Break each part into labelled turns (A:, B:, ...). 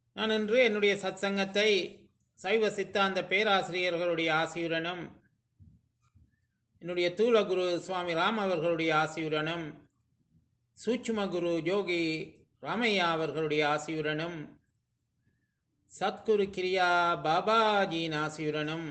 A: நான் இன்று என்னுடைய சத்சங்கத்தை சைவ சித்தாந்த பேராசிரியர்களுடைய ஆசியுடனும் என்னுடைய தூளகுரு சுவாமி ராம் அவர்களுடைய ஆசியுடனும் சூட்சும குரு யோகி ராமையா அவர்களுடைய ஆசியுடனும் சத்குரு கிரியா பாபாஜியின் ஆசியுடனும்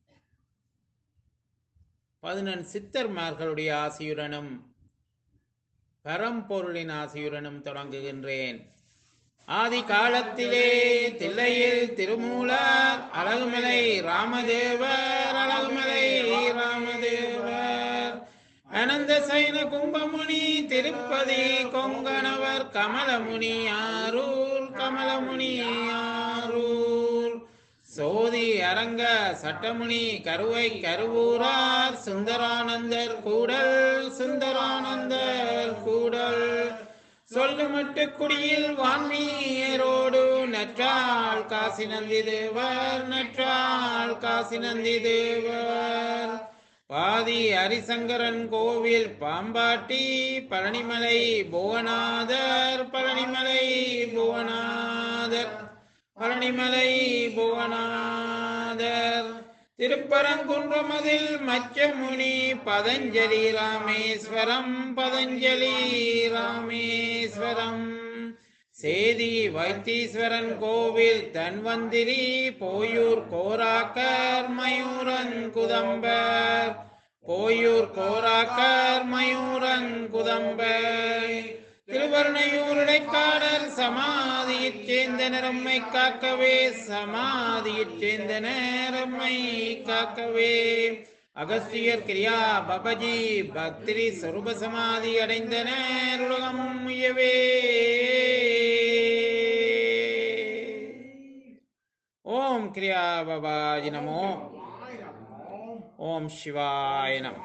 A: பதினெண் சித்தர்மார்களுடைய ஆசியுடனும் பரம்பொருளின் ஆசியுடனும் தொடங்குகின்றேன் ஆதி காலத்திலே தில்லையில் திருமூலர் அழகுமலை ராமதேவர் அழகுமலை ராமதேவர் அனந்த சைன கும்பமுனி திருப்பதி கொங்கணவர் கமலமுனி ஆரூர் கமலமுனி ஆரூர் சோதி அரங்க சட்டமுனி கருவை கருவூரார் சுந்தரானந்தர் கூடல் சுந்தரானந்தர் கூடல் சொல்லுமட்டு குடியில் வான்மீரோடு நற்றாள் காசி நந்தி தேவர் நற்றாள் காசி நந்தி தேவர் பாதி ஹரிசங்கரன் கோவில் பாம்பாட்டி பழனிமலை புவனாதர் பழனிமலை புவனாதர் பழனிமலை புவனாதர் திருப்பரங்குன்றமதில் மச்சமுனி பதஞ்சலி ராமேஸ்வரம் பதஞ்சலி ராமேஸ்வரம் சேதி வைத்தீஸ்வரன் கோவில் தன்வந்திரி போயூர் கோராக்கர் மயூரன் குதம்பர் போயூர் கோராக்கர் மயூரன் குதம்பர் திருவருணையூர் இடைக்காடர் சமாதியைச் சேர்ந்த நிறம்மை காக்கவே சமாதியைச் சேர்ந்த நேரம்மை காக்கவே அகஸ்தியர் கிரியா பபஜி பக்திரி சொரூப சமாதி அடைந்த நேருலகம் முயவே ஓம் கிரியா பபாஜி நமோ ஓம் சிவாய நம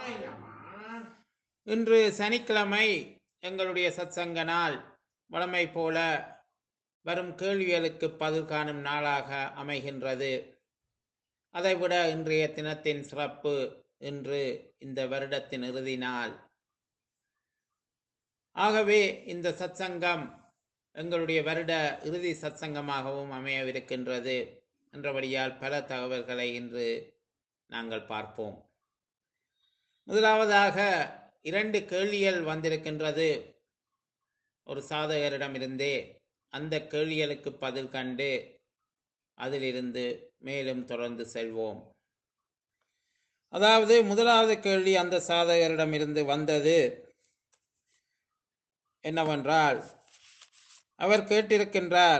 A: இன்று சனிக்கிழமை எங்களுடைய சத்சங்க நாள் வழமை போல வரும் கேள்விகளுக்கு பதில் காணும் நாளாக அமைகின்றது அதைவிட இன்றைய தினத்தின் சிறப்பு இன்று இந்த வருடத்தின் இறுதி நாள் ஆகவே இந்த சத்சங்கம் எங்களுடைய வருட இறுதி சத்சங்கமாகவும் அமையவிருக்கின்றது என்றபடியால் பல தகவல்களை இன்று நாங்கள் பார்ப்போம் முதலாவதாக இரண்டு கேள்விகள் வந்திருக்கின்றது ஒரு சாதகரிடமிருந்தே அந்த கேள்விகளுக்கு பதில் கண்டு அதிலிருந்து மேலும் தொடர்ந்து செல்வோம் அதாவது முதலாவது கேள்வி அந்த சாதகரிடமிருந்து வந்தது என்னவென்றால் அவர் கேட்டிருக்கின்றார்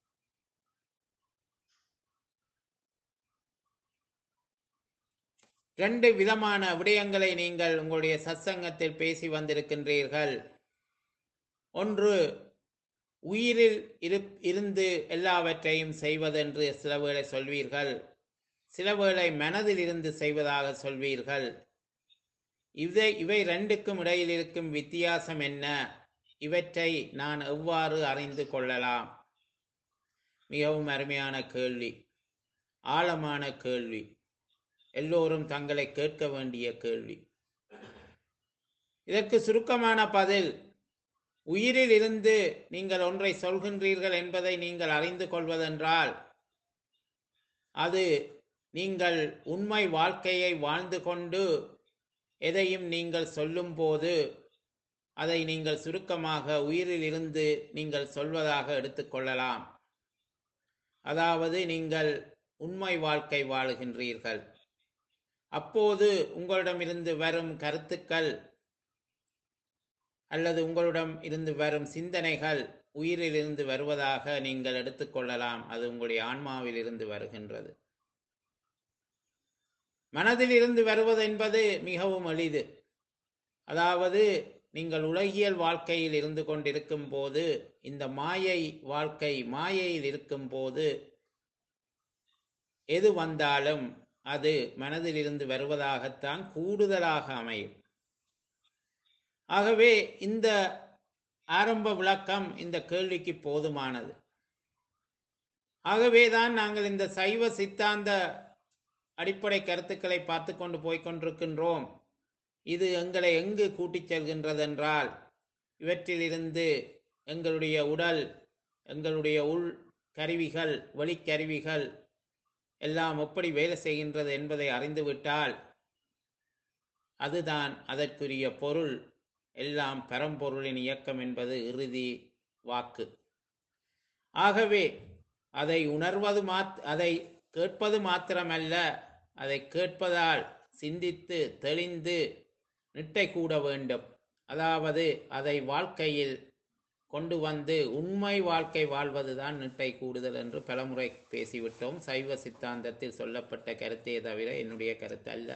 A: ரெண்டு விதமான விடயங்களை நீங்கள் உங்களுடைய சத்சங்கத்தில் பேசி வந்திருக்கின்றீர்கள் ஒன்று உயிரில் இரு இருந்து எல்லாவற்றையும் செய்வதென்று சில வேளை சொல்வீர்கள் சில வேளை மனதில் இருந்து செய்வதாக சொல்வீர்கள் இவை இவை ரெண்டுக்கும் இடையில் இருக்கும் வித்தியாசம் என்ன இவற்றை நான் எவ்வாறு அறிந்து கொள்ளலாம் மிகவும் அருமையான கேள்வி ஆழமான கேள்வி எல்லோரும் தங்களை கேட்க வேண்டிய கேள்வி இதற்கு சுருக்கமான பதில் உயிரில் இருந்து நீங்கள் ஒன்றை சொல்கின்றீர்கள் என்பதை நீங்கள் அறிந்து கொள்வதென்றால் அது நீங்கள் உண்மை வாழ்க்கையை வாழ்ந்து கொண்டு எதையும் நீங்கள் சொல்லும்போது அதை நீங்கள் சுருக்கமாக உயிரில் இருந்து நீங்கள் சொல்வதாக எடுத்துக்கொள்ளலாம் அதாவது நீங்கள் உண்மை வாழ்க்கை வாழுகின்றீர்கள் அப்போது உங்களிடமிருந்து வரும் கருத்துக்கள் அல்லது உங்களிடம் இருந்து வரும் சிந்தனைகள் உயிரிலிருந்து வருவதாக நீங்கள் எடுத்துக்கொள்ளலாம் அது உங்களுடைய ஆன்மாவில் இருந்து வருகின்றது மனதில் இருந்து வருவது என்பது மிகவும் எளிது அதாவது நீங்கள் உலகியல் வாழ்க்கையில் இருந்து கொண்டிருக்கும் போது இந்த மாயை வாழ்க்கை மாயையில் இருக்கும் போது எது வந்தாலும் அது மனதில் இருந்து வருவதாகத்தான் கூடுதலாக அமையும் ஆகவே இந்த ஆரம்ப விளக்கம் இந்த கேள்விக்கு போதுமானது ஆகவேதான் நாங்கள் இந்த சைவ சித்தாந்த அடிப்படை கருத்துக்களை பார்த்து கொண்டு போய்கொண்டிருக்கின்றோம் இது எங்களை எங்கு கூட்டிச் செல்கின்றதென்றால் இவற்றிலிருந்து எங்களுடைய உடல் எங்களுடைய உள் கருவிகள் வெளிக்கருவிகள் எல்லாம் எப்படி வேலை செய்கின்றது என்பதை அறிந்துவிட்டால் அதுதான் அதற்குரிய பொருள் எல்லாம் பரம்பொருளின் இயக்கம் என்பது இறுதி வாக்கு ஆகவே அதை உணர்வது மாத் அதை கேட்பது மாத்திரமல்ல அதை கேட்பதால் சிந்தித்து தெளிந்து நிட்டை கூட வேண்டும் அதாவது அதை வாழ்க்கையில் கொண்டு வந்து உண்மை வாழ்க்கை வாழ்வதுதான் நிட்டை கூடுதல் என்று பலமுறை பேசிவிட்டோம் சைவ சித்தாந்தத்தில் சொல்லப்பட்ட கருத்தே தவிர என்னுடைய கருத்து அல்ல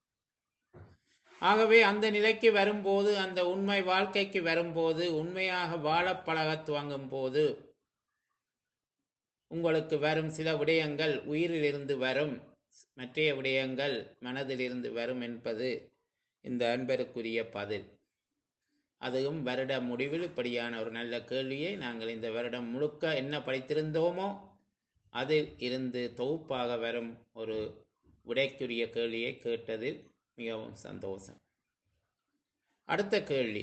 A: ஆகவே அந்த நிலைக்கு வரும்போது அந்த உண்மை வாழ்க்கைக்கு வரும்போது உண்மையாக வாழ பழக துவங்கும் போது உங்களுக்கு வரும் சில விடயங்கள் உயிரிலிருந்து வரும் மற்றைய விடயங்கள் மனதிலிருந்து வரும் என்பது இந்த அன்பருக்குரிய பதில் அதுவும் வருட முடிவில் இப்படியான ஒரு நல்ல கேள்வியை நாங்கள் இந்த வருடம் முழுக்க என்ன படித்திருந்தோமோ அதில் இருந்து தொகுப்பாக வரும் ஒரு விடைக்குரிய கேள்வியை கேட்டதில் மிகவும் சந்தோஷம் அடுத்த கேள்வி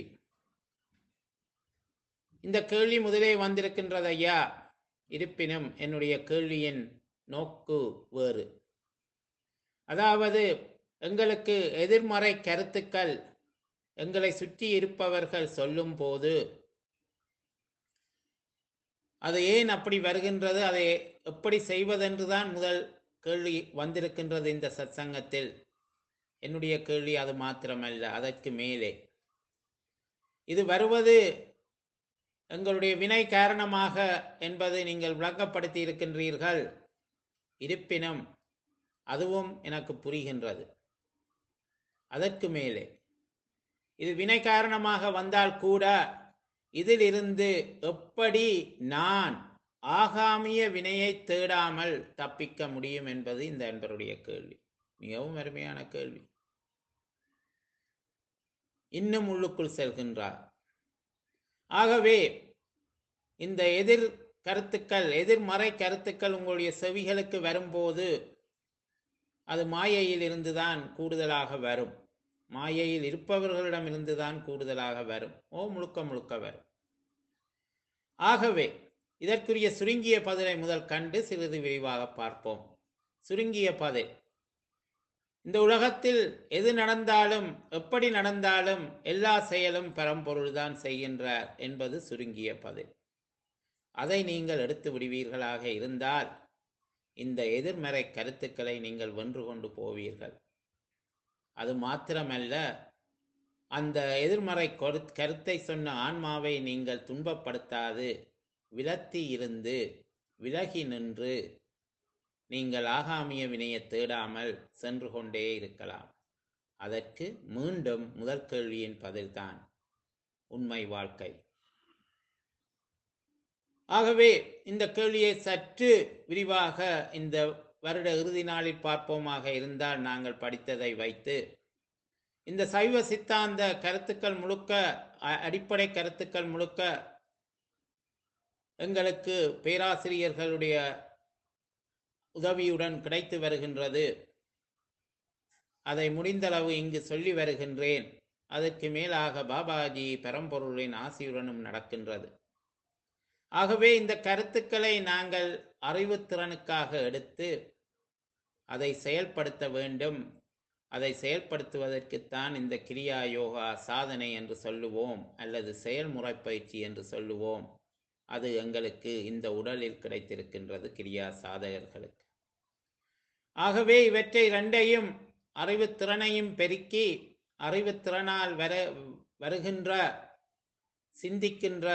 A: இந்த கேள்வி முதலே வந்திருக்கின்றது ஐயா இருப்பினும் என்னுடைய கேள்வியின் நோக்கு வேறு அதாவது எங்களுக்கு எதிர்மறை கருத்துக்கள் எங்களை சுற்றி இருப்பவர்கள் சொல்லும் போது அது ஏன் அப்படி வருகின்றது அதை எப்படி செய்வதென்றுதான் முதல் கேள்வி வந்திருக்கின்றது இந்த சத்சங்கத்தில் என்னுடைய கேள்வி அது மாத்திரமல்ல அதற்கு மேலே இது வருவது எங்களுடைய வினை காரணமாக என்பதை நீங்கள் விளங்கப்படுத்தி இருக்கின்றீர்கள் இருப்பினும் அதுவும் எனக்கு புரிகின்றது அதற்கு மேலே இது வினை காரணமாக வந்தால் கூட இதிலிருந்து எப்படி நான் ஆகாமிய வினையை தேடாமல் தப்பிக்க முடியும் என்பது இந்த அன்பருடைய கேள்வி மிகவும் அருமையான கேள்வி இன்னும் உள்ளுக்குள் செல்கின்றார் ஆகவே இந்த எதிர் கருத்துக்கள் எதிர்மறை கருத்துக்கள் உங்களுடைய செவிகளுக்கு வரும்போது அது மாயையில் இருந்துதான் கூடுதலாக வரும் மாயையில் இருப்பவர்களிடம் இருந்துதான் கூடுதலாக வரும் ஓ முழுக்க முழுக்க வரும் ஆகவே இதற்குரிய சுருங்கிய பதிலை முதல் கண்டு சிறிது விரிவாக பார்ப்போம் சுருங்கிய பதில் இந்த உலகத்தில் எது நடந்தாலும் எப்படி நடந்தாலும் எல்லா செயலும் பரம்பொருள்தான் செய்கின்றார் என்பது சுருங்கிய பதில் அதை நீங்கள் எடுத்து விடுவீர்களாக இருந்தால் இந்த எதிர்மறை கருத்துக்களை நீங்கள் வென்று கொண்டு போவீர்கள் அது மாத்திரமல்ல அந்த எதிர்மறை கரு- கருத்தை சொன்ன ஆன்மாவை நீங்கள் துன்பப்படுத்தாது விலத்தி இருந்து விலகி நின்று நீங்கள் ஆகாமிய வினையை தேடாமல் சென்று கொண்டே இருக்கலாம் அதற்கு மீண்டும் முதல் கேள்வியின் பதில்தான் உண்மை வாழ்க்கை ஆகவே இந்த கேள்வியை சற்று விரிவாக இந்த வருட இறுதி நாளில் பார்ப்போமாக இருந்தால் நாங்கள் படித்ததை வைத்து இந்த சைவ சித்தாந்த கருத்துக்கள் முழுக்க அ- அடிப்படை கருத்துக்கள் முழுக்க எங்களுக்கு பேராசிரியர்களுடைய உதவியுடன் கிடைத்து வருகின்றது அதை முடிந்தளவு இங்கு சொல்லி வருகின்றேன் அதற்கு மேலாக பாபாஜி பரம்பொருளின் ஆசியுடனும் நடக்கின்றது ஆகவே இந்த கருத்துக்களை நாங்கள் அறிவுத்திறனுக்காக எடுத்து அதை செயல்படுத்த வேண்டும் அதை செயல்படுத்துவதற்குத்தான் இந்த கிரியா யோகா சாதனை என்று சொல்லுவோம் அல்லது செயல்முறை பயிற்சி என்று சொல்லுவோம் அது எங்களுக்கு இந்த உடலில் கிடைத்திருக்கின்றது கிரியா சாதகர்களுக்கு ஆகவே இவற்றை இரண்டையும் அறிவுத்திறனையும் பெருக்கி அறிவுத்திறனால் வர வருகின்ற சிந்திக்கின்ற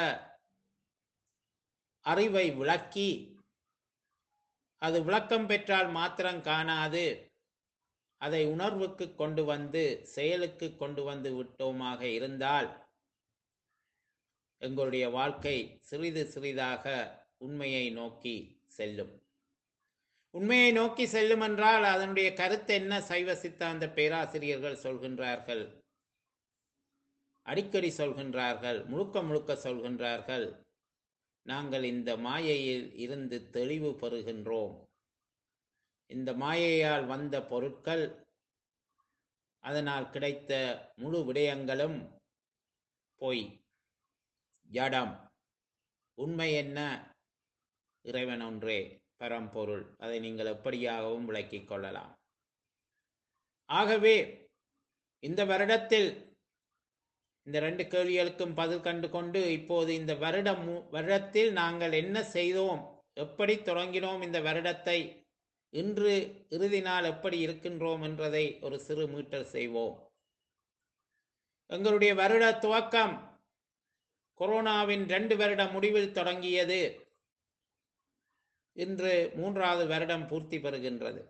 A: அறிவை விளக்கி அது விளக்கம் பெற்றால் மாத்திரம் காணாது அதை உணர்வுக்கு கொண்டு வந்து செயலுக்கு கொண்டு வந்து விட்டோமாக இருந்தால் எங்களுடைய வாழ்க்கை சிறிது சிறிதாக உண்மையை நோக்கி செல்லும் உண்மையை நோக்கி செல்லும் என்றால் அதனுடைய கருத்து என்ன சைவ சித்தாந்த பேராசிரியர்கள் சொல்கின்றார்கள் அடிக்கடி சொல்கின்றார்கள் முழுக்க முழுக்க சொல்கின்றார்கள் நாங்கள் இந்த மாயையில் இருந்து தெளிவு பெறுகின்றோம் இந்த மாயையால் வந்த பொருட்கள் அதனால் கிடைத்த முழு விடயங்களும் பொய் ஜடம் உண்மை என்ன இறைவன் ஒன்றே பரம்பொருள் அதை நீங்கள் எப்படியாகவும் விளக்கிக் கொள்ளலாம் ஆகவே இந்த வருடத்தில் இந்த ரெண்டு கேள்விகளுக்கும் பதில் கண்டு கொண்டு இப்போது இந்த வருடம் மு- வருடத்தில் நாங்கள் என்ன செய்தோம் எப்படி தொடங்கினோம் இந்த வருடத்தை இன்று இறுதி நாள் எப்படி இருக்கின்றோம் என்றதை ஒரு சிறு மீட்டல் செய்வோம் எங்களுடைய வருட துவக்கம் கொரோனாவின் ரெண்டு வருட முடிவில் தொடங்கியது இன்று மூன்றாவது வருடம் பூர்த்தி பெறுகின்றது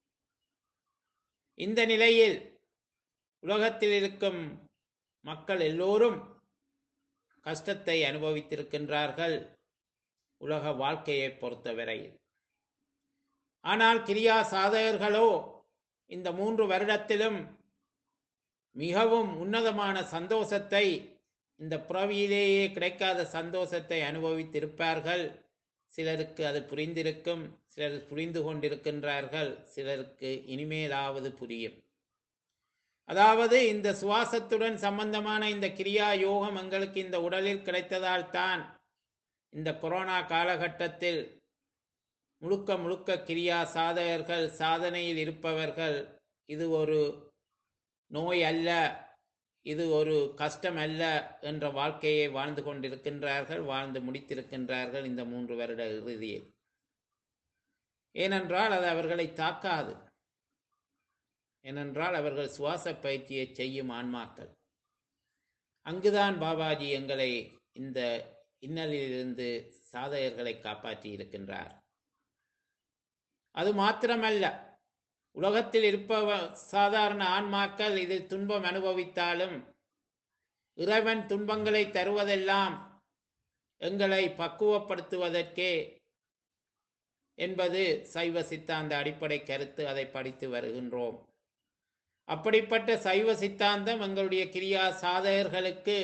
A: இந்த நிலையில் உலகத்தில் இருக்கும் மக்கள் எல்லோரும் கஷ்டத்தை அனுபவித்திருக்கின்றார்கள் உலக வாழ்க்கையை பொறுத்தவரையில் ஆனால் கிரியா சாதகர்களோ இந்த மூன்று வருடத்திலும் மிகவும் உன்னதமான சந்தோஷத்தை இந்த புறவியிலேயே கிடைக்காத சந்தோஷத்தை அனுபவித்திருப்பார்கள் சிலருக்கு அது புரிந்திருக்கும் சிலர் புரிந்து கொண்டிருக்கின்றார்கள் சிலருக்கு இனிமேலாவது புரியும் அதாவது இந்த சுவாசத்துடன் சம்பந்தமான இந்த கிரியா யோகம் எங்களுக்கு இந்த உடலில் கிடைத்ததால் தான் இந்த கொரோனா காலகட்டத்தில் முழுக்க முழுக்க கிரியா சாதகர்கள் சாதனையில் இருப்பவர்கள் இது ஒரு நோய் அல்ல இது ஒரு கஷ்டம் அல்ல என்ற வாழ்க்கையை வாழ்ந்து கொண்டிருக்கின்றார்கள் வாழ்ந்து முடித்திருக்கின்றார்கள் இந்த மூன்று வருட இறுதியில் ஏனென்றால் அது அவர்களை தாக்காது ஏனென்றால் அவர்கள் சுவாச பயிற்சியை செய்யும் ஆன்மாக்கள் அங்குதான் பாபாஜி எங்களை இந்த இன்னலிலிருந்து சாதகர்களை காப்பாற்றி இருக்கின்றார் அது மாத்திரமல்ல உலகத்தில் இருப்பவ சாதாரண ஆன்மாக்கள் இதில் துன்பம் அனுபவித்தாலும் இறைவன் துன்பங்களை தருவதெல்லாம் எங்களை பக்குவப்படுத்துவதற்கே என்பது சைவ சித்தாந்த அடிப்படை கருத்து அதை படித்து வருகின்றோம் அப்படிப்பட்ட சைவ சித்தாந்தம் எங்களுடைய கிரியா சாதகர்களுக்கு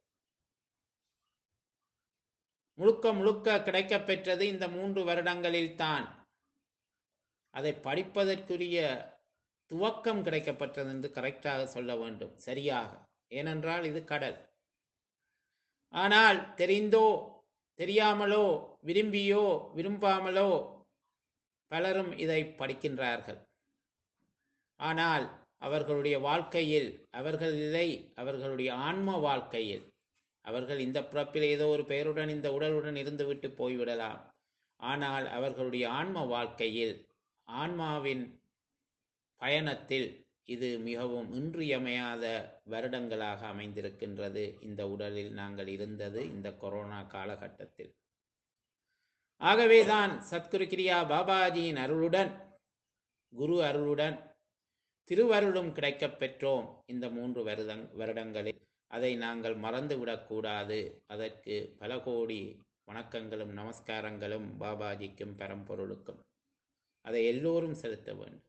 A: முழுக்க முழுக்க கிடைக்கப் பெற்றது இந்த மூன்று வருடங்களில் தான் அதை படிப்பதற்குரிய துவக்கம் கிடைக்கப்பட்டது என்று கரெக்டாக சொல்ல வேண்டும் சரியாக ஏனென்றால் இது கடல் ஆனால் தெரிந்தோ தெரியாமலோ விரும்பியோ விரும்பாமலோ பலரும் இதை படிக்கின்றார்கள் ஆனால் அவர்களுடைய வாழ்க்கையில் அவர்கள் இதை அவர்களுடைய ஆன்ம வாழ்க்கையில் அவர்கள் இந்த பிறப்பில் ஏதோ ஒரு பெயருடன் இந்த உடலுடன் இருந்துவிட்டு போய்விடலாம் ஆனால் அவர்களுடைய ஆன்ம வாழ்க்கையில் ஆன்மாவின் பயணத்தில் இது மிகவும் இன்றியமையாத வருடங்களாக அமைந்திருக்கின்றது இந்த உடலில் நாங்கள் இருந்தது இந்த கொரோனா காலகட்டத்தில் ஆகவேதான் சத்குரு கிரியா பாபாஜியின் அருளுடன் குரு அருளுடன் திருவருளும் கிடைக்கப் பெற்றோம் இந்த மூன்று வருடங் வருடங்களில் அதை நாங்கள் மறந்துவிடக்கூடாது அதற்கு பல கோடி வணக்கங்களும் நமஸ்காரங்களும் பாபாஜிக்கும் பரம்பொருளுக்கும் அதை எல்லோரும் செலுத்த வேண்டும்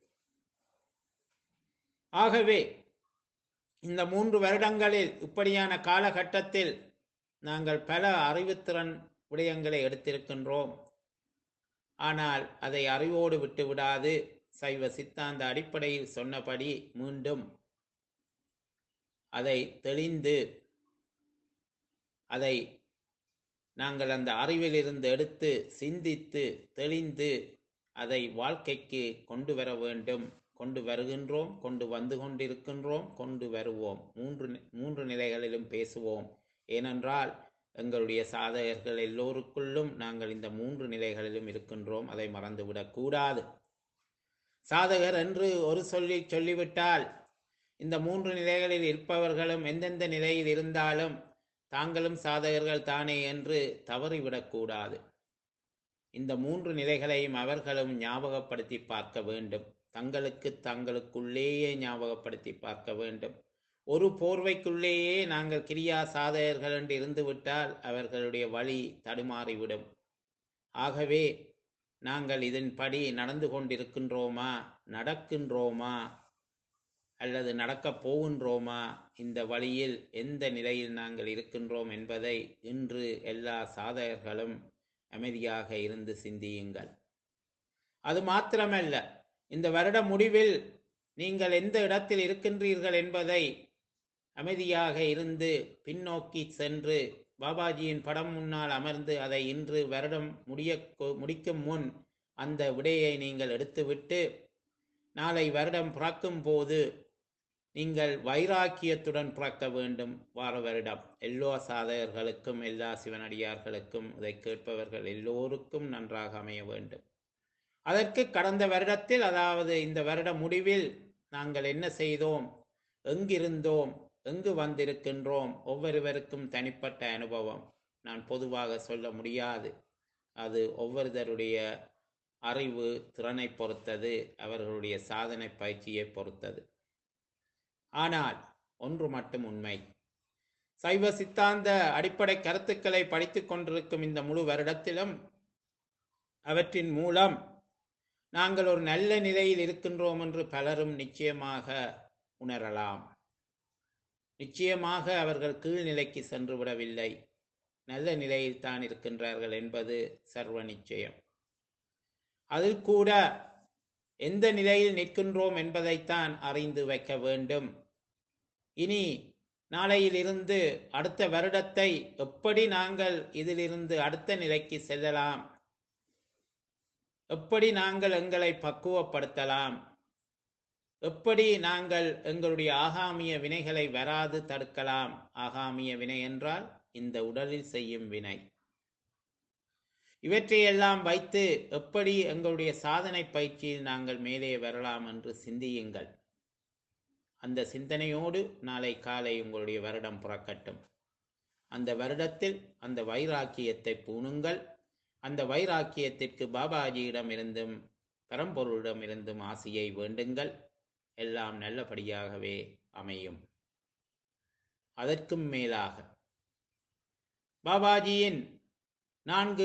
A: ஆகவே இந்த மூன்று வருடங்களில் இப்படியான காலகட்டத்தில் நாங்கள் பல அறிவுத்திறன் விடயங்களை எடுத்திருக்கின்றோம் ஆனால் அதை அறிவோடு விட்டு விடாது சைவ சித்தாந்த அடிப்படையில் சொன்னபடி மீண்டும் அதை தெளிந்து அதை நாங்கள் அந்த அறிவிலிருந்து எடுத்து சிந்தித்து தெளிந்து அதை வாழ்க்கைக்கு கொண்டு வர வேண்டும் கொண்டு வருகின்றோம் கொண்டு வந்து கொண்டிருக்கின்றோம் கொண்டு வருவோம் மூன்று நி- மூன்று நிலைகளிலும் பேசுவோம் ஏனென்றால் எங்களுடைய சாதகர்கள் எல்லோருக்குள்ளும் நாங்கள் இந்த மூன்று நிலைகளிலும் இருக்கின்றோம் அதை மறந்துவிடக் கூடாது சாதகர் என்று ஒரு சொல்லி சொல்லிவிட்டால் இந்த மூன்று நிலைகளில் இருப்பவர்களும் எந்தெந்த நிலையில் இருந்தாலும் தாங்களும் சாதகர்கள் தானே என்று தவறிவிடக்கூடாது இந்த மூன்று நிலைகளையும் அவர்களும் ஞாபகப்படுத்தி பார்க்க வேண்டும் தங்களுக்கு தங்களுக்குள்ளேயே ஞாபகப்படுத்தி பார்க்க வேண்டும் ஒரு போர்வைக்குள்ளேயே நாங்கள் கிரியா சாதகர்கள் என்று இருந்துவிட்டால் அவர்களுடைய வழி தடுமாறிவிடும் ஆகவே நாங்கள் இதன்படி நடந்து கொண்டிருக்கின்றோமா நடக்கின்றோமா அல்லது நடக்கப் போகின்றோமா இந்த வழியில் எந்த நிலையில் நாங்கள் இருக்கின்றோம் என்பதை இன்று எல்லா சாதகர்களும் அமைதியாக இருந்து சிந்தியுங்கள் அது மாத்திரமல்ல இந்த வருட முடிவில் நீங்கள் எந்த இடத்தில் இருக்கின்றீர்கள் என்பதை அமைதியாக இருந்து பின்னோக்கி சென்று பாபாஜியின் படம் முன்னால் அமர்ந்து அதை இன்று வருடம் முடிய முடிக்கும் முன் அந்த விடையை நீங்கள் எடுத்துவிட்டு நாளை வருடம் பிறக்கும் போது நீங்கள் வைராக்கியத்துடன் பிறக்க வேண்டும் வார வருடம் எல்லோ சாதகர்களுக்கும் எல்லா சிவனடியார்களுக்கும் இதை கேட்பவர்கள் எல்லோருக்கும் நன்றாக அமைய வேண்டும் அதற்கு கடந்த வருடத்தில் அதாவது இந்த வருட முடிவில் நாங்கள் என்ன செய்தோம் எங்கிருந்தோம் எங்கு வந்திருக்கின்றோம் ஒவ்வொருவருக்கும் தனிப்பட்ட அனுபவம் நான் பொதுவாக சொல்ல முடியாது அது ஒவ்வொருத்தருடைய அறிவு திறனை பொறுத்தது அவர்களுடைய சாதனை பயிற்சியை பொறுத்தது ஆனால் ஒன்று மட்டும் உண்மை சைவ சித்தாந்த அடிப்படை கருத்துக்களை படித்துக் கொண்டிருக்கும் இந்த முழு வருடத்திலும் அவற்றின் மூலம் நாங்கள் ஒரு நல்ல நிலையில் இருக்கின்றோம் என்று பலரும் நிச்சயமாக உணரலாம் நிச்சயமாக அவர்கள் கீழ்நிலைக்கு சென்று விடவில்லை நல்ல நிலையில் தான் இருக்கின்றார்கள் என்பது சர்வ நிச்சயம் அதில் கூட எந்த நிலையில் நிற்கின்றோம் என்பதைத்தான் அறிந்து வைக்க வேண்டும் இனி நாளையிலிருந்து அடுத்த வருடத்தை எப்படி நாங்கள் இதிலிருந்து அடுத்த நிலைக்கு செல்லலாம் எப்படி நாங்கள் எங்களை பக்குவப்படுத்தலாம் எப்படி நாங்கள் எங்களுடைய ஆகாமிய வினைகளை வராது தடுக்கலாம் ஆகாமிய வினை என்றால் இந்த உடலில் செய்யும் வினை இவற்றையெல்லாம் வைத்து எப்படி எங்களுடைய சாதனை பயிற்சியில் நாங்கள் மேலே வரலாம் என்று சிந்தியுங்கள் அந்த சிந்தனையோடு நாளை காலை உங்களுடைய வருடம் புறக்கட்டும் அந்த வருடத்தில் அந்த வைராக்கியத்தை பூணுங்கள் அந்த வைராக்கியத்திற்கு பாபாஜியிடமிருந்தும் பரம்பொருளிடமிருந்தும் ஆசியை வேண்டுங்கள் எல்லாம் நல்லபடியாகவே அமையும் அதற்கும் மேலாக பாபாஜியின் நான்கு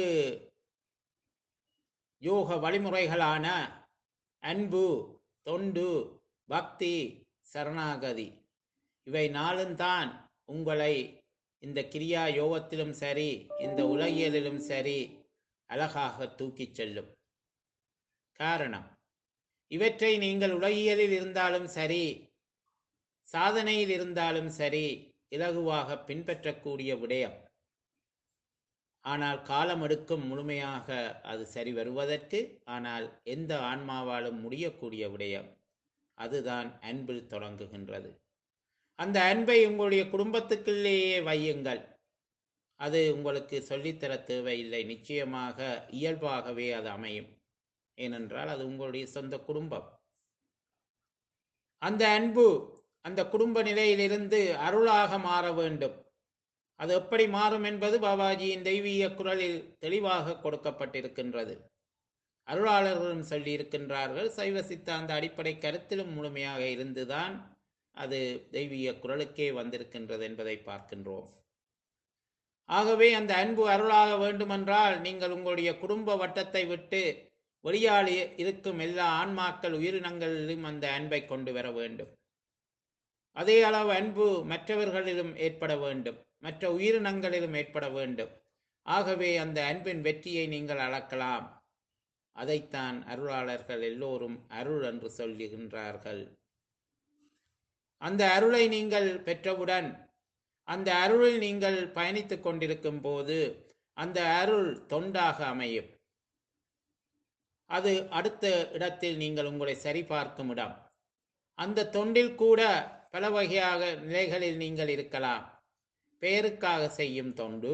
A: யோக வழிமுறைகளான அன்பு தொண்டு பக்தி சரணாகதி இவை நாளும் தான் உங்களை இந்த கிரியா யோகத்திலும் சரி இந்த உலகியலிலும் சரி அழகாக தூக்கிச் செல்லும் காரணம் இவற்றை நீங்கள் உலகியலில் இருந்தாலும் சரி சாதனையில் இருந்தாலும் சரி இலகுவாக பின்பற்றக்கூடிய விடயம் ஆனால் காலம் எடுக்கும் முழுமையாக அது சரி வருவதற்கு ஆனால் எந்த ஆன்மாவாலும் முடியக்கூடிய விடயம் அதுதான் அன்பில் தொடங்குகின்றது அந்த அன்பை உங்களுடைய குடும்பத்துக்குள்ளேயே வையுங்கள் அது உங்களுக்கு சொல்லித்தர தேவையில்லை நிச்சயமாக இயல்பாகவே அது அமையும் ஏனென்றால் அது உங்களுடைய சொந்த குடும்பம் அந்த அன்பு அந்த குடும்ப நிலையிலிருந்து அருளாக மாற வேண்டும் அது எப்படி மாறும் என்பது பாபாஜியின் தெய்வீக குரலில் தெளிவாக கொடுக்கப்பட்டிருக்கின்றது அருளாளர்களும் சொல்லி இருக்கின்றார்கள் சைவ சித்தாந்த அடிப்படை கருத்திலும் முழுமையாக இருந்துதான் அது தெய்வீக குரலுக்கே வந்திருக்கின்றது என்பதை பார்க்கின்றோம் ஆகவே அந்த அன்பு அருளாக வேண்டுமென்றால் நீங்கள் உங்களுடைய குடும்ப வட்டத்தை விட்டு வெளியால் இருக்கும் எல்லா ஆன்மாக்கள் உயிரினங்களிலும் அந்த அன்பை கொண்டு வர வேண்டும் அதே அளவு அன்பு மற்றவர்களிலும் ஏற்பட வேண்டும் மற்ற உயிரினங்களிலும் ஏற்பட வேண்டும் ஆகவே அந்த அன்பின் வெற்றியை நீங்கள் அளக்கலாம் அதைத்தான் அருளாளர்கள் எல்லோரும் அருள் என்று சொல்லுகின்றார்கள் அந்த அருளை நீங்கள் பெற்றவுடன் அந்த அருளில் நீங்கள் பயணித்துக் கொண்டிருக்கும் போது அந்த அருள் தொண்டாக அமையும் அது அடுத்த இடத்தில் நீங்கள் உங்களை சரிபார்க்கும் இடம் அந்த தொண்டில் கூட பல வகையாக நிலைகளில் நீங்கள் இருக்கலாம் பெயருக்காக செய்யும் தொண்டு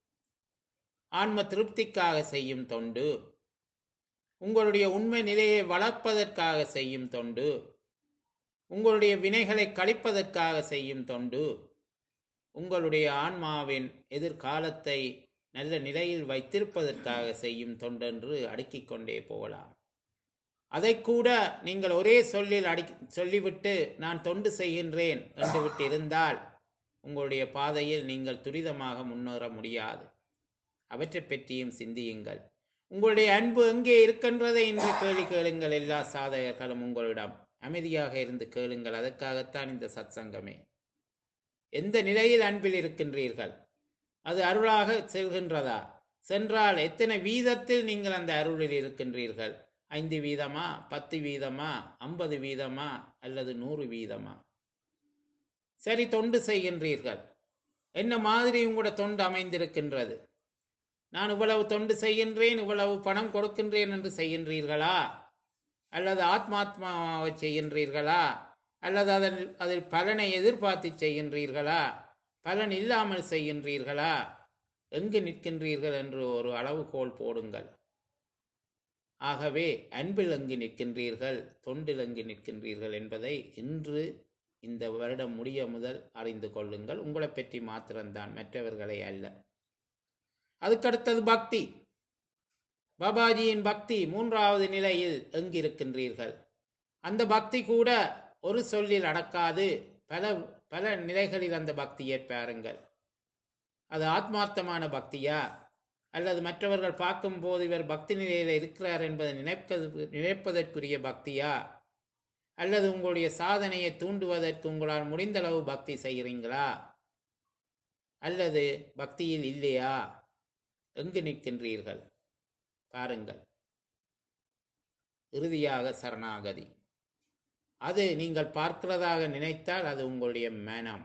A: ஆன்ம திருப்திக்காக செய்யும் தொண்டு உங்களுடைய உண்மை நிலையை வளர்ப்பதற்காக செய்யும் தொண்டு உங்களுடைய வினைகளை கழிப்பதற்காக செய்யும் தொண்டு உங்களுடைய ஆன்மாவின் எதிர்காலத்தை நல்ல நிலையில் வைத்திருப்பதற்காக செய்யும் தொண்டென்று அடுக்கிக் கொண்டே போகலாம் அதை கூட நீங்கள் ஒரே சொல்லில் அடி சொல்லிவிட்டு நான் தொண்டு செய்கின்றேன் என்று விட்டு இருந்தால் உங்களுடைய பாதையில் நீங்கள் துரிதமாக முன்னேற முடியாது அவற்றை பற்றியும் சிந்தியுங்கள் உங்களுடைய அன்பு எங்கே இருக்கின்றதை என்று கேள்வி கேளுங்கள் எல்லா சாதகர்களும் உங்களிடம் அமைதியாக இருந்து கேளுங்கள் அதற்காகத்தான் இந்த சத்சங்கமே எந்த நிலையில் அன்பில் இருக்கின்றீர்கள் அது அருளாக செல்கின்றதா சென்றால் எத்தனை வீதத்தில் நீங்கள் அந்த அருளில் இருக்கின்றீர்கள் ஐந்து வீதமா பத்து வீதமா ஐம்பது வீதமா அல்லது நூறு வீதமா சரி தொண்டு செய்கின்றீர்கள் என்ன மாதிரி உங்களோட தொண்டு அமைந்திருக்கின்றது நான் இவ்வளவு தொண்டு செய்கின்றேன் இவ்வளவு பணம் கொடுக்கின்றேன் என்று செய்கின்றீர்களா அல்லது ஆத்மாத்மாவை செய்கின்றீர்களா அல்லது அதில் அதில் பலனை எதிர்பார்த்து செய்கின்றீர்களா பலன் இல்லாமல் செய்கின்றீர்களா எங்கு நிற்கின்றீர்கள் என்று ஒரு அளவுகோல் போடுங்கள் ஆகவே அன்பில் எங்கு நிற்கின்றீர்கள் தொண்டில் எங்கு நிற்கின்றீர்கள் என்பதை இன்று இந்த வருடம் முடிய முதல் அறிந்து கொள்ளுங்கள் உங்களை பற்றி மாத்திரம்தான் மற்றவர்களை அல்ல அதுக்கடுத்தது பக்தி பாபாஜியின் பக்தி மூன்றாவது நிலையில் எங்கிருக்கின்றீர்கள் அந்த பக்தி கூட ஒரு சொல்லில் அடக்காது பல பல நிலைகளில் அந்த பக்தியை பாருங்கள் அது ஆத்மார்த்தமான பக்தியா அல்லது மற்றவர்கள் பார்க்கும்போது இவர் பக்தி நிலையில் இருக்கிறார் என்பதை நினைப்பது நினைப்பதற்குரிய பக்தியா அல்லது உங்களுடைய சாதனையை தூண்டுவதற்கு உங்களால் முடிந்தளவு பக்தி செய்கிறீங்களா அல்லது பக்தியில் இல்லையா எங்கு நிற்கின்றீர்கள் பாருங்கள் இறுதியாக சரணாகதி அது நீங்கள் பார்க்கிறதாக நினைத்தால் அது உங்களுடைய மனம்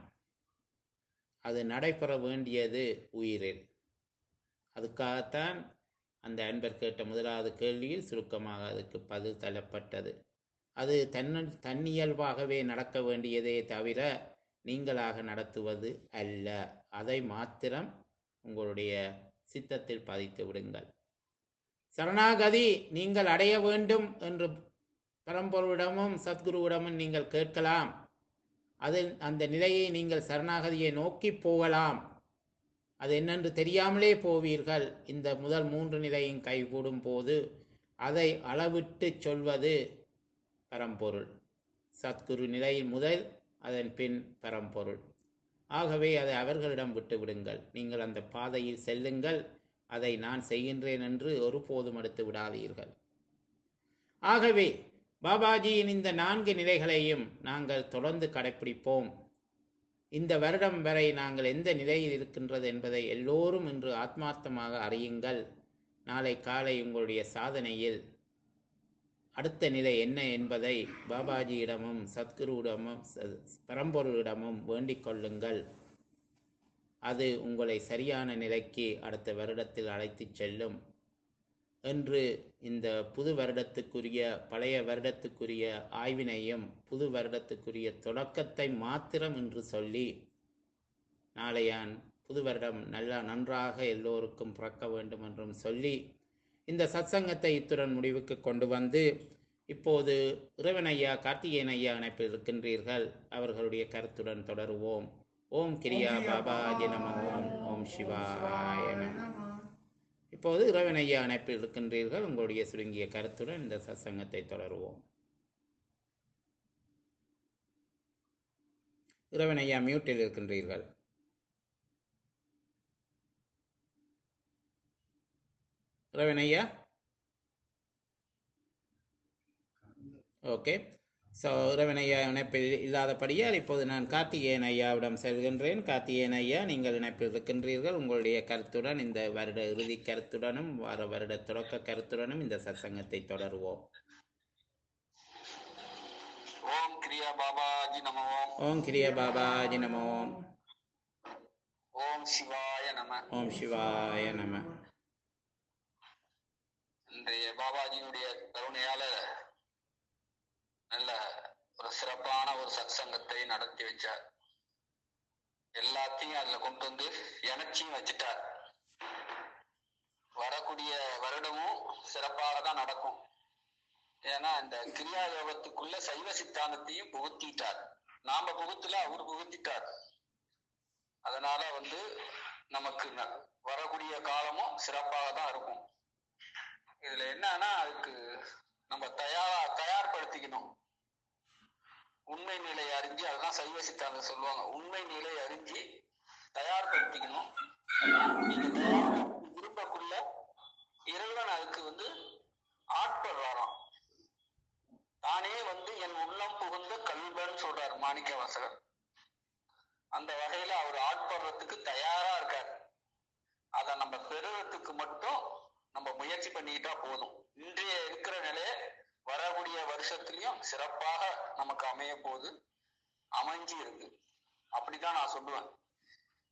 A: அது நடைபெற வேண்டியது உயிரில் அதுக்காகத்தான் அந்த அன்பர் கேட்ட முதலாவது கேள்வியில் சுருக்கமாக அதுக்கு பதில் தரப்பட்டது அது தன்ன தன்னியல்பாகவே நடக்க வேண்டியதே தவிர நீங்களாக நடத்துவது அல்ல அதை மாத்திரம் உங்களுடைய சித்தத்தில் பதித்து விடுங்கள் சரணாகதி நீங்கள் அடைய வேண்டும் என்று பரம்பொருளிடமும் சத்குருவிடமும் நீங்கள் கேட்கலாம் அதில் அந்த நிலையை நீங்கள் சரணாகதியை நோக்கி போகலாம் அது என்னென்று தெரியாமலே போவீர்கள் இந்த முதல் மூன்று நிலையும் கைகூடும் போது அதை அளவிட்டு சொல்வது பரம்பொருள் சத்குரு நிலையில் முதல் அதன் பின் பரம்பொருள் ஆகவே அதை அவர்களிடம் விட்டு விடுங்கள் நீங்கள் அந்த பாதையில் செல்லுங்கள் அதை நான் செய்கின்றேன் என்று ஒருபோதும் எடுத்து விடாதீர்கள் ஆகவே பாபாஜியின் இந்த நான்கு நிலைகளையும் நாங்கள் தொடர்ந்து கடைப்பிடிப்போம் இந்த வருடம் வரை நாங்கள் எந்த நிலையில் இருக்கின்றது என்பதை எல்லோரும் இன்று ஆத்மார்த்தமாக அறியுங்கள் நாளை காலை உங்களுடைய சாதனையில் அடுத்த நிலை என்ன என்பதை பாபாஜியிடமும் சத்குருவிடமும் ச- பரம்பொருளிடமும் வேண்டிக் கொள்ளுங்கள் அது உங்களை சரியான நிலைக்கு அடுத்த வருடத்தில் அழைத்துச் செல்லும் என்று இந்த புது வருடத்துக்குரிய பழைய வருடத்துக்குரிய ஆய்வினையும் புது வருடத்துக்குரிய தொடக்கத்தை மாத்திரம் என்று சொல்லி நாளையான் புது வருடம் நல்லா நன்றாக எல்லோருக்கும் பிறக்க வேண்டும் என்றும் சொல்லி இந்த சத்சங்கத்தை இத்துடன் முடிவுக்கு கொண்டு வந்து இப்போது இறைவன் ஐயா கார்த்திகேயன் ஐயா இணைப்பில் இருக்கின்றீர்கள் அவர்களுடைய கருத்துடன் தொடருவோம் ஓம் கிரியா பாபாஜி நம ஓம் ஓம் சிவாய நம இப்போது இறைவன் ஐயா இணைப்பில் இருக்கின்றீர்கள் உங்களுடைய சுருங்கிய கருத்துடன் இந்த சத்சங்கத்தை தொடருவோம் இறைவன் ஐயா மியூட்டில் இருக்கின்றீர்கள் இறைவன் ஐயா ஓகே ஸோ இறைவன் ஐயா இணைப்பில் இல்லாதபடியால் இப்போது நான் கார்த்திகேயன் ஐயாவிடம் செல்கின்றேன் கார்த்திகேயன் ஐயா நீங்கள் இணைப்பில் இருக்கின்றீர்கள் உங்களுடைய கருத்துடன் இந்த வருட இறுதி கருத்துடனும் வார வருட தொடக்க கருத்துடனும் இந்த சத்சங்கத்தை தொடருவோம்
B: ஓம் கிரியா பாபாஜி நம ஓம்
A: ஓம் கிரிய பாபாஜி நம ஓம்
B: ஓம் சிவாய நம
A: ஓம் சிவாய நம
B: இன்றைய பாபாஜியுடைய கருணையால நல்ல ஒரு சிறப்பான ஒரு சத்சங்கத்தை நடத்தி வச்சார் எல்லாத்தையும் அதுல கொண்டு வந்து இணைச்சியும் வச்சுட்டார் வரக்கூடிய வருடமும் சிறப்பாக தான் நடக்கும் ஏன்னா இந்த கிரியா யோகத்துக்குள்ள சைவ சித்தாந்தத்தையும் புகுத்திட்டார் நாம புகுத்துல அவர் புகுத்திட்டார் அதனால வந்து நமக்கு ந- வரக்கூடிய காலமும் சிறப்பாக தான் இருக்கும் இதுல என்னன்னா அதுக்கு நம்ம தயாரா தயார்படுத்திக்கணும் உண்மை நிலை அறிஞ்சு அதுதான் சைவ சித்தாந்தம் சொல்லுவாங்க உண்மை நிலை அறிஞ்சு தயார்படுத்திக்கணும் நீங்க தயார்படுத்தி விரும்பக்குள்ள இறைவன் அதுக்கு வந்து ஆட்படுறாராம் தானே வந்து என் உள்ளம் புகுந்த கல்வன் சொல்றார் மாணிக்க வாசகர் அந்த வகையில அவர் ஆட்படுறதுக்கு தயாரா இருக்கார் அதை நம்ம பெறுறதுக்கு மட்டும் நம்ம முயற்சி பண்ணிக்கிட்டா போதும் இன்றைய இருக்கிற நிலைய வரக்கூடிய வருஷத்துலயும் சிறப்பாக நமக்கு அமைய போகுது அமைஞ்சு இருக்கு அப்படிதான் நான் சொல்லுவேன்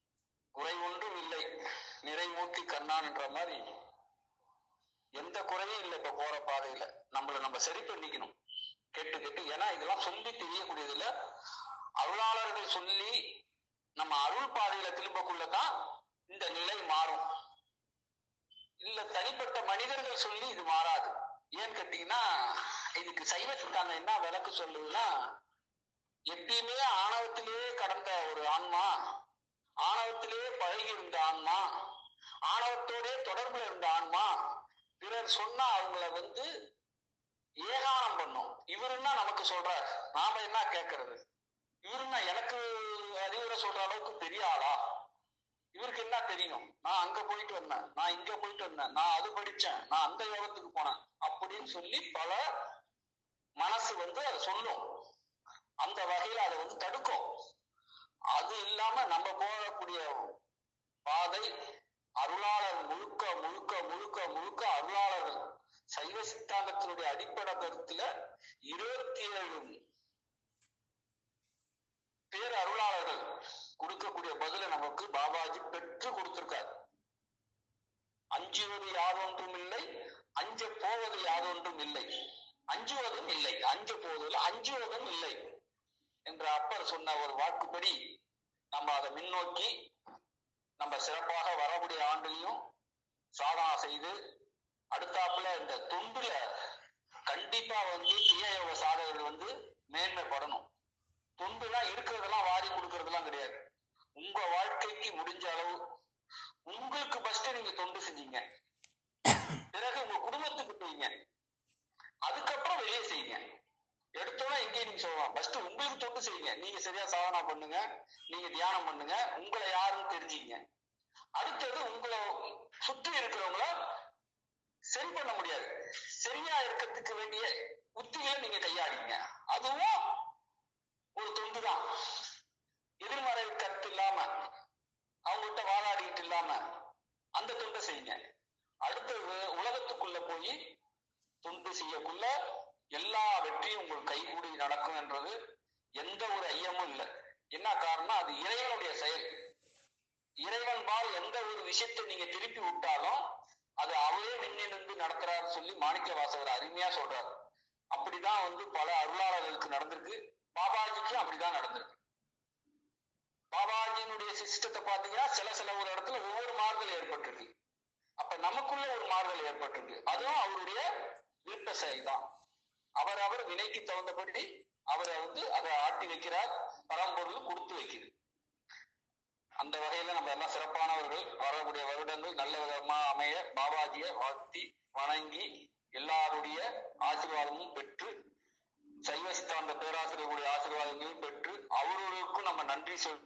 B: குறை ஒன்றும் இல்லை நிறைமூர்த்தி கண்ணான் என்ற மாதிரி எந்த குறையும் இல்லை இப்ப போற பாதையில நம்மள நம்ம சரி பண்ணிக்கணும் கேட்டு கேட்டு ஏன்னா இதெல்லாம் சொல்லி தெரியக்கூடியது இல்ல அருளாளர்கள் சொல்லி நம்ம அருள் பாதையில திரும்பக்குள்ளதான் இந்த நிலை மாறும் இல்ல தனிப்பட்ட மனிதர்கள் சொல்லி இது மாறாது ஏன்னு கேட்டீங்கன்னா இதுக்கு சைவ சித்தாந்தம் என்ன விளக்கு சொல்லுதுன்னா எப்பயுமே ஆணவத்திலேயே கடந்த ஒரு ஆன்மா ஆணவத்திலேயே பழகி இருந்த ஆன்மா ஆணவத்தோடே தொடர்புல இருந்த ஆன்மா பிறர் சொன்னா அவங்கள வந்து ஏகானம் பண்ணும் இவருன்னா நமக்கு சொல்றார் நாம என்ன கேட்கறது இவருன்னா எனக்கு அறிவுரை சொல்ற அளவுக்கு பெரிய ஆளா இவருக்கு என்ன தெரியும் நான் அங்க போயிட்டு வந்தேன் நான் இங்க போயிட்டு வந்தேன் நான் அது படிச்சேன் நான் அந்த யோகத்துக்கு போனேன் அப்படின்னு சொல்லி பல மனசு வந்து அதை சொல்லும் அந்த வகையில அதை வந்து தடுக்கும் அது இல்லாம நம்ம போகக்கூடிய பாதை அருளாளர் முழுக்க முழுக்க முழுக்க முழுக்க அருளாளர்கள் சைவ சித்தாந்தத்தினுடைய அடிப்படை கருத்துல இருபத்தி ஏழு பேர் அருளாளர்கள் கொடுக்கக்கூடிய பதில நமக்கு பாபாஜி பெற்று கொடுத்திருக்கார் அஞ்சுவது யாதொன்றும் இல்லை அஞ்ச போவது யாதொன்றும் இல்லை அஞ்சுவதும் இல்லை அஞ்ச போவதில் அஞ்சுவதும் இல்லை என்ற அப்பர் சொன்ன ஒரு வாக்குப்படி நம்ம அதை முன்னோக்கி நம்ம சிறப்பாக வரக்கூடிய ஆண்டுலையும் சாதனா செய்து அடுத்தாப்புல இந்த தொண்டுல கண்டிப்பா வந்து கிரியயோக சாதகர்கள் வந்து மேன்மைப்படணும் தொண்டுனா இருக்கிறதெல்லாம் வாரி கொடுக்கறதெல்லாம் கிடையாது உங்க வாழ்க்கைக்கு முடிஞ்ச அளவு உங்களுக்கு ஃபர்ஸ்ட் நீங்க தொண்டு செஞ்சீங்க பிறகு உங்க குடும்பத்துக்கு செய்யுங்க அதுக்கப்புறம் வெளியே செய்யுங்க எடுத்தோன்னா எங்கேயும் நீங்க சொல்லலாம் ஃபர்ஸ்ட் உங்களுக்கு தொண்டு செய்யுங்க நீங்க சரியா சாதனா பண்ணுங்க நீங்க தியானம் பண்ணுங்க உங்களை யாருன்னு தெரிஞ்சுங்க அடுத்தது உங்களை சுற்றி இருக்கிறவங்கள சரி பண்ண முடியாது சரியா இருக்கிறதுக்கு வேண்டிய உத்திகளை நீங்க கையாடிங்க அதுவும் ஒரு தொண்டு தான் எதிர்மறை கருத்து இல்லாம அவங்ககிட்ட வாதாடிட்டு இல்லாம அந்த தொண்டை செய்யுங்க அடுத்தது உலகத்துக்குள்ள போய் தொண்டு செய்யக்குள்ள எல்லா வெற்றியும் உங்களுக்கு கைகூடி நடக்கும் என்றது எந்த ஒரு ஐயமும் இல்லை என்ன காரணம் அது இறைவனுடைய செயல் இறைவன் பால் எந்த ஒரு விஷயத்தை நீங்க திருப்பி விட்டாலும் அது அவரே நின்று நடத்துறாரு சொல்லி மாணிக்க வாசகர் அருமையா சொல்றாரு அப்படிதான் வந்து பல அருளாளர்களுக்கு நடந்திருக்கு பாபாஜிக்கும் அப்படிதான் நடந்திருக்கு பாபாஜியினுடைய சிஸ்டத்தை பாத்தீங்கன்னா சில சில ஒரு இடத்துல ஒவ்வொரு மாறுதல் ஏற்பட்டிருக்கு அப்ப நமக்குள்ள ஒரு மாறுதல் ஏற்பட்டிருக்கு அதுவும் அவருடைய விருப்ப செயல் தான் அவர் அவர் வினைக்கு தகுந்தபடி அவரை வந்து அதை ஆட்டி வைக்கிறார் பரம்பொருள் கொடுத்து வைக்குது அந்த வகையில நம்ம எல்லாம் சிறப்பானவர்கள் வரக்கூடிய வருடங்கள் நல்ல விதமா அமைய பாபாஜிய வாழ்த்தி வணங்கி எல்லாருடைய ஆசீர்வாதமும் பெற்று சைவ சித்தாந்த பேராசிரியர்களுடைய ஆசீர்வாதங்களையும் பெற்று அவர்களுக்கும் நம்ம நன்றி சொல்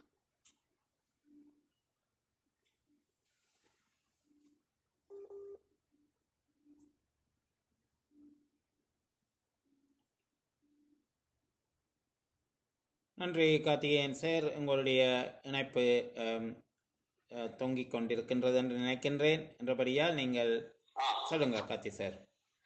A: நன்றி கார்த்திகேயன் சார் உங்களுடைய இணைப்பு அம், அஹ், தொங்கிக் கொண்டிருக்கின்றது என்று நினைக்கின்றேன் என்றபடியால் நீங்கள்
B: ஆ
A: சொல்லுங்க கார்த்தி சார்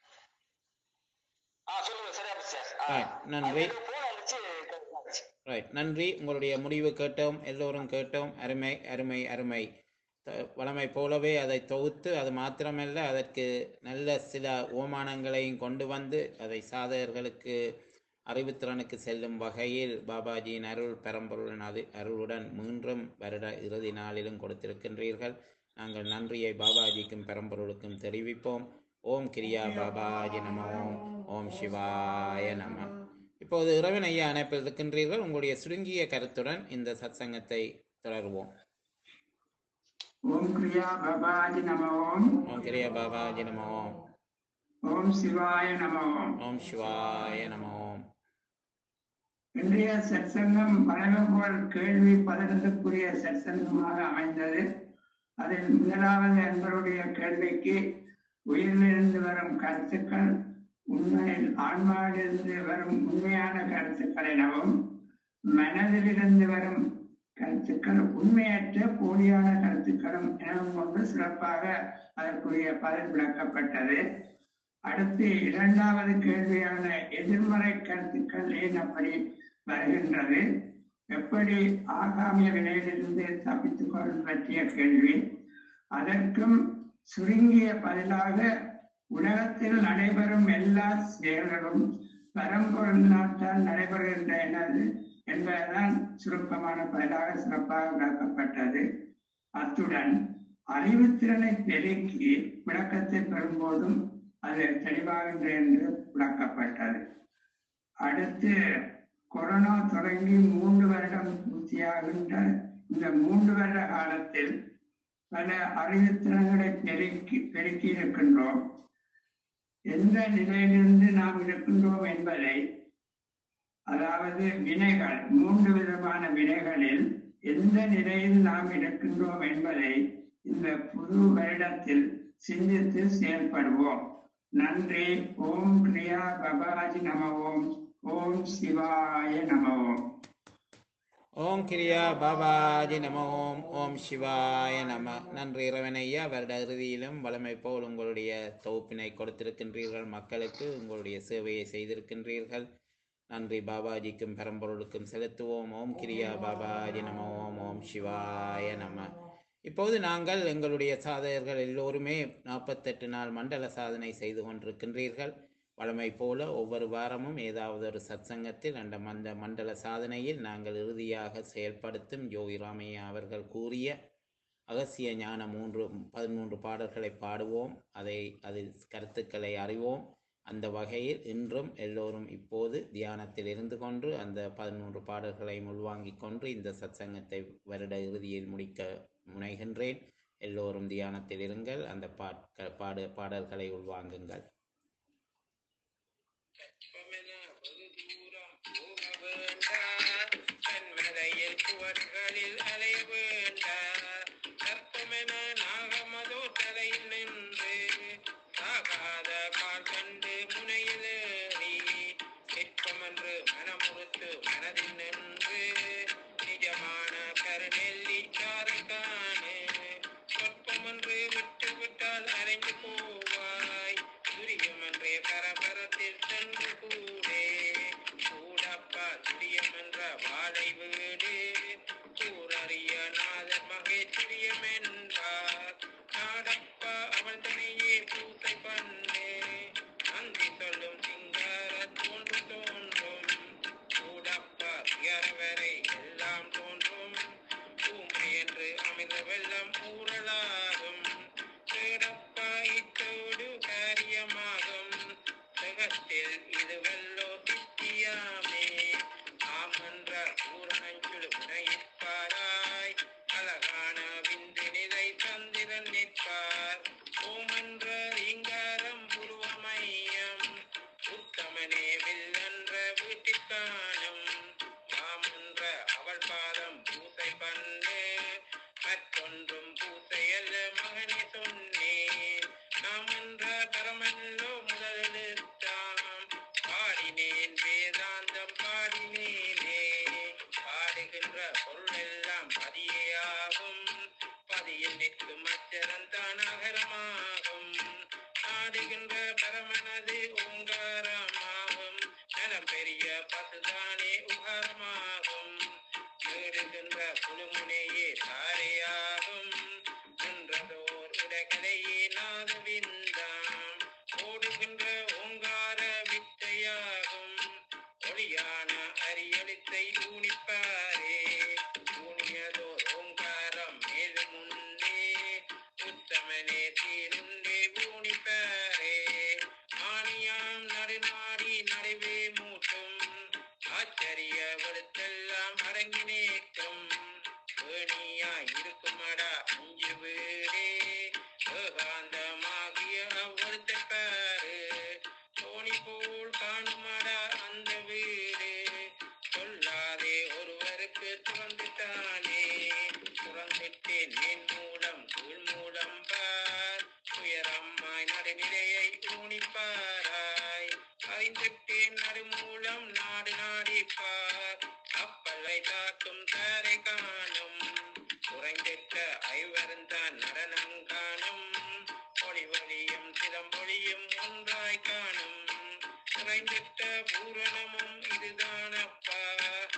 B: ஆ சொல்லுங்க சரியா போச்சு சார் ஆ.
A: ஆ, நன்றி.
B: அது போன் வந்துச்சு கேட்டுச்சு.
A: ரைட் நன்றி உங்களுடைய முடிவு கேட்டோம் எல்லோரும் கேட்டோம் அருமை அருமை அருமை த- வழமை போலவே அதை தொகுத்து அது மாத்திரமல்ல அதற்கு நல்ல சில ஓமானங்களையும் கொண்டு வந்து அதை சாதகர்களுக்கு அறிவுத்திறனுக்கு செல்லும் வகையில் பாபாஜியின் அருள் பெரம்பொருளின் அது அருளுடன் மீண்டும் வருட இறுதி நாளிலும் கொடுத்திருக்கின்றீர்கள் நாங்கள் நன்றியை பாபாஜிக்கும் பெரம்பொருளுக்கும் தெரிவிப்போம் ஓம் கிரியா பாபாஜி நம ஓம் ஓம் சிவாய நம இப்போது இறைவன் ஐயா அணைப்பில் இருக்கின்றீர்கள் உங்களுடைய சுருங்கிய கருத்துடன் இந்த சத்சங்கத்தை தொடருவோம்
C: ஓம் கிரியா பபாஜி நம ஓம்
A: ஓம் கிரியா பாபாஜி நம ஓம்
C: ஓம் சிவாய நம ஓம்
A: ஓம் சிவாய நம ஓம்
C: இன்றைய சற்சங்கம் வழங்கப்போல் கேள்வி பதினெட்டுக்குரிய சற்சங்கமாக அமைந்தது அதில் முதலாவது அன்பருடைய கேள்விக்கு உயிரிலிருந்து வரும் கருத்துக்கள் உண்மையில் ஆன்மாவிலிருந்து வரும் உண்மையான கருத்துக்கள் எனவும் மனதிலிருந்து வரும் கருத்துக்கள் உண்மையற்ற போலியான கருத்துக்களும் எனவும் கொண்டு சிறப்பாக அதற்குரிய பதில் விளக்கப்பட்டது அடுத்து இரண்டாவது கேள்வியான எதிர்மறை கருத்துக்கள் ஏன் அப்படி வருகின்றது எப்படி ஆகாமிய வினையிலிருந்து தப்பித்துக் கொள்வது பற்றிய கேள்வி அதற்கும் சுருங்கிய பதிலாக உலகத்தில் நடைபெறும் எல்லா செயல்களும் பரம்பொருளினால்தான் நடைபெறுகின்றன என்பதுதான் சுருக்கமான பதிலாக சிறப்பாக விளக்கப்பட்டது அத்துடன் அறிவுத்திறனை பெருக்கி விளக்கத்தை பெறும்போதும் அது தெளிவாகின்ற என்று விளக்கப்பட்டது அடுத்து கொரோனா தொடங்கி மூன்று வருடம் பூர்த்தியாகின்ற இந்த மூன்று வருட காலத்தில் பல அறிவுத்திறன்களை பெருக்கி பெருக்கி இருக்கின்றோம் எந்த நிலையிலிருந்து நாம் இருக்கின்றோம் என்பதை அதாவது வினைகள் மூன்று விதமான வினைகளில் எந்த நிலையில் நாம் இருக்கின்றோம் என்பதை இந்த புது வருடத்தில் சிந்தித்து செயல்படுவோம் நன்றி ஓம் கிரியா பபாஜி நம ஓம் ஓம் சிவாய நம ஓம்
A: ஓம் கிரியா பாபாஜி நம ஓம் ஓம் சிவாய நம நன்றி இறைவனையா வருட இறுதியிலும் வளமை போல் உங்களுடைய தொகுப்பினை கொடுத்திருக்கின்றீர்கள் மக்களுக்கு உங்களுடைய சேவையை செய்திருக்கின்றீர்கள் நன்றி பாபாஜிக்கும் பரம்பொருளுக்கும் செலுத்துவோம் ஓம் கிரியா பாபாஜி நம ஓம் ஓம் சிவாய நம இப்போது நாங்கள் எங்களுடைய சாதகர்கள் எல்லோருமே நாற்பத்தெட்டு நாள் மண்டல சாதனை செய்து கொண்டிருக்கின்றீர்கள் வழமை போல ஒவ்வொரு வாரமும் ஏதாவது ஒரு சத்சங்கத்தில் அந்த மந்த மண்டல சாதனையில் நாங்கள் இறுதியாக செயல்படுத்தும் யோகி ராமையா அவர்கள் கூறிய அகசிய ஞான மூன்று பதிமூன்று பாடல்களை பாடுவோம் அதை அதில் கருத்துக்களை அறிவோம் அந்த வகையில் இன்றும் எல்லோரும் இப்போது தியானத்தில் இருந்து கொண்டு அந்த பதிமூன்று பாடல்களை உள்வாங்கிக் கொண்டு இந்த சத்சங்கத்தை வருட இறுதியில் முடிக்க முனைகின்றேன் எல்லோரும் தியானத்தில் இருங்கள் அந்த பாட்க பாடு பாடல்களை உள்வாங்குங்கள்
D: கற்பமென ஒரு தூரம் போக வேண்டாம் கண்மலையில் சுவர்களில் அலைய வேண்டாம் கற்பமென நாகமதோ தலையில் நின்று சாகாத கால் கண்டு முனையில் ஏறி சிற்பமென்று மனமுறுத்து மனதில் நின்று நிஜமான கருநெல்லி சாறு காணு சொற்பமென்று விட்டு விட்டால் அரைந்து போவாய் துரியமன்றே பரபரத்தில் சென்று கூடே கூடப்பா துரியம் என்ற வாழை வீடு கூறறிய நாதர் மகே துரியம் என்பார் நாடப்பா அவள் தனியே பூசை பண்ணே அந்தி சொல்லும் சிங்கார தோன்று தோன்றும் கூடப்பா வரை எல்லாம் தோன்றும் ஊமை என்று அமிர்த வெள்ளம் ஊறலாகும் தேடப்பா இத்தோடு காரியமாகும் ஜகத்தில் இது வெல்லோ சித்தியாமே ஆமன்ற பூரணஞ்சுடு உனையிப்பாராய் அழகான விந்து நிலை சந்திரன் நிற்பார் ஓமன்ற ரீங்காரம் புருவமையம் உத்தமனே வில்லன்ற வீட்டிற்கானும் மாமன்ற அவள் பாதம் பூசை பண்ணு மற்றொன்றும் பூசையல்ல மகனே சொன்னேன் நாம் என்ற பரமல்லோ முதலெழுத்தாம் பாடினேன் வேதாந்தம் பாடினேனே பாடுகின்ற பொருள் எல்லாம் பதியாகும் பதியில் நிற்கும் அச்சரம் தான் அகரமாகும் ஆடுகின்ற பரமனது ஓங்காரமாகும் நலம் பெரிய பசுதானே உகாரமாகும் தேடுகின்ற புழுமுனையே தாரையாகும் நின்றதோர் உலகலையே நாதவிந்தாம் ஓடுகின்ற ஓங்கார வித்தையாகும் ஒளியான அரியலித்தை ஊனிப்பாரே ஊனியதோர் ஓங்காரம் மேலும் உண்டே உத்தமனே தீருண்டே ஊனிப்பாரே ஆணியாம் நடுநாடி நடுவே மூட்டும் ஆச்சரிய வெளுத்தெல்லாம் அடங்கி நேற்றும் வேணியாய் இருக்குமடா அஞ்சு வீடே ஏகாந்தமாகிய அவ்வொருத்த பாரு தோணி போல் காணுமடா அந்த வீடு சொல்லாதே ஒருவருக்கு துறந்துட்டானே துறந்துட்டேன் என் மூலம் கீழ் மூலம் பார் உயரம்மாய் நடுநிலையை ஊனிப்பாராய் அறிந்துட்டேன் நடுமூலம் நாடு நாடிப்பார் அப்பலை தாக்கும் தாரை காணும் குறைந்திட்ட ஐவருந்தான் நடனம் காணும் ஒளி ஒளியும் சிலம்பொழியும் ஒன்றாய் காணும் குறைந்திட்ட பூரணமும் இதுதானப்பா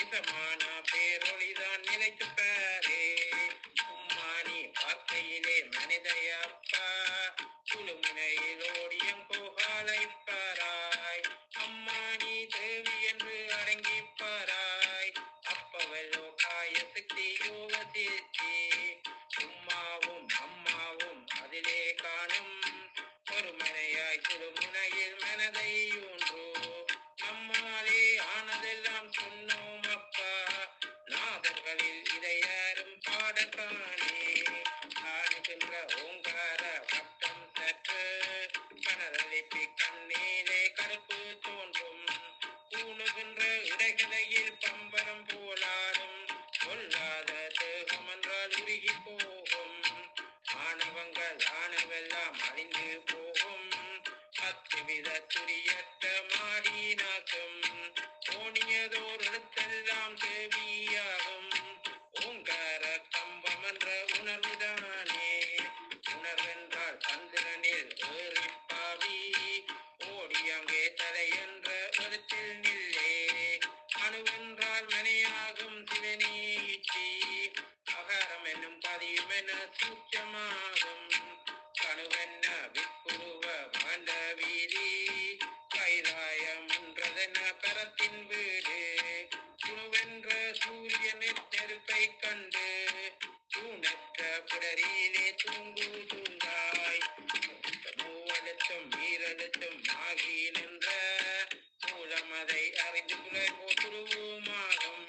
D: நேசமான பேரொளிதான் நிலைத்து பாரே உம்மானி வார்த்தையிலே மனிதையப்பா குழுமுனையில் ஓடியம் கோகாலை பாராய் அம்மானி தேவி என்று அடங்கி பாராய் அப்பவல்லோ காய சக்தி யோக சித்தி உம்மாவும் அம்மாவும் அதிலே காணும் ஒரு மனையாய் திருமுனையில் மனதை ஊன்றோ நம்மாலே ஆனதெல்லாம் சொன்னோம் அப்பா நாதர்களில் இதை யாரும் பாடக்கானே காணுகின்ற ஓங்கார வட்டம் சற்று கனரளிப்பி கண்ணீரே கருப்பு தோன்றும் கூணுகின்ற இடைகளையில் பம்பரம் போலாடும் கொல்லாத தேகம் என்றால் உருகி போகும் ஆணவங்கள் ஆனவெல்லாம் அழிந்து போகும் அத்துவித துரியற்ற மாடி நாக்கும் தோணியதோர் இடத்தெல்லாம் தேவியாகும் ஓங்கார கம்பம் என்ற உணர்வுதானே உணர்வென்றால் சந்திரனில் ஏறி பாவி ஓடி அங்கே தலை என்ற இடத்தில் நில்லே அணுவென்றால் மனையாகும் சிவனே இச்சி அகாரம் என்னும் பதியும் என சூட்சமாகும் கணுவென்ன விக்குருவ மாண்ட வீதி கைலாயம் என்றதென கரத்தின் வீடு குணுவென்ற சூரியனின் நெருப்பை கண்டு தூணற்ற புடரியிலே தூங்கு தூங்காய் மூவலட்சம் ஈரலட்சம் ஆகி நின்ற மூலம் அதை அறிந்து குலைவோ துருவுமாகும்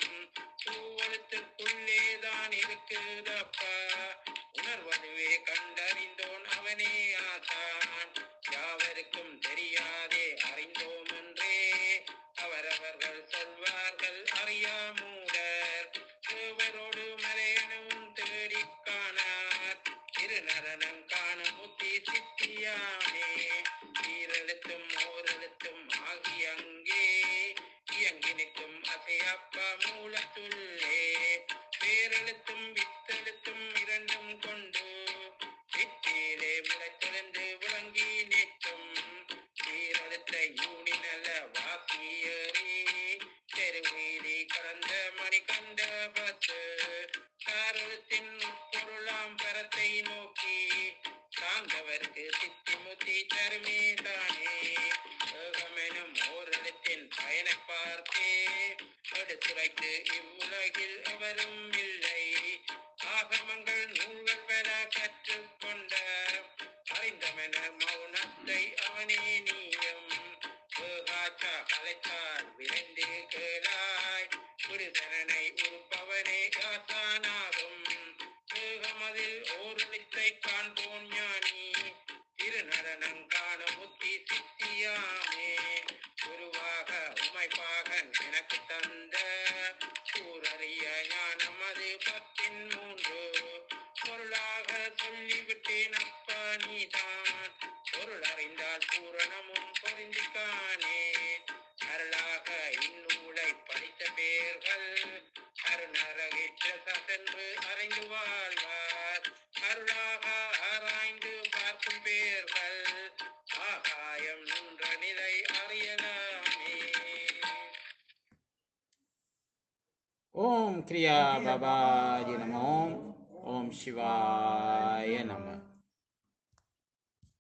D: பூவலத்துக்குள்ளேதான் இருக்குதப்பா உணர்வதுவே கண்டறிந்தோன் அவனே ஆசான் யாவருக்கும் தெரியாதே அறிந்தோம் என்றே அவரவர்கள் சொல்வார்கள் அறியா மூடர் தேவரோடு மலையனவும் தேடிக் காணார் திருநரனம் காணும் முத்தி சித்தியாமே ஈரெழுத்தும் ஓரெழுத்தும் ஆகி அங்கே இயங்கி நிற்கும் அசையப்ப மூலத்துள்ளே வேரெழுத்தும் வித்தெழுத்தும் இரண்டும் கொண்டு வித்தியிலே முளைத்தெழுந்து விளங்கி நிற்கும் சீரெழுத்த யூனி நல்ல வாசியேறி தெருவீதி கடந்த மணிகண்ட பத்து காரத்தின் பொருளாம் பரத்தை நோக்கி சார்ந்தவர்க்கு சித்தி முத்தி தருமே தானே ஏகமெனும் ஓரிடத்தின் பயனை பார்த்தே எடுத்துரைத்து இவ்வுலகில் எவரும் இல்லை ஆகமங்கள் நூல்கள் பெற கற்றுக்கொண்ட அறிந்தமென மௌனத்தை அவனே நீயும் ஏகாச்சா கலைத்தால் விரைந்து கேளாய் குருதரனை உறுப்பவனே ஆசானாகும் ஏகமதில் ஓருளித்தை காண்போன் ஞானி திருநடனம் காண முத்தி சித்தியாமே குருவாக உமைப்பாகன் எனக்கு தந்த சூரறிய ஞானம் அது பத்தின் மூன்று பொருளாக சொல்லிவிட்டேன் அப்பா நீதான் பொருள் அறிந்தால் பூரணமும் பொருந்திக்கானே அருளாக இந்நூலை படித்த பேர்கள் அருணரகிற்ற சென்று அறிந்து வாழ்வார் அருளாக ஆராய்ந்து பார்க்கும் பேர்கள் ஆகாயம் நின்ற நிலை அறியலாமே
A: ஓம் கிரியா பாபாஜி நம ஓம் ஓம் சிவாய நம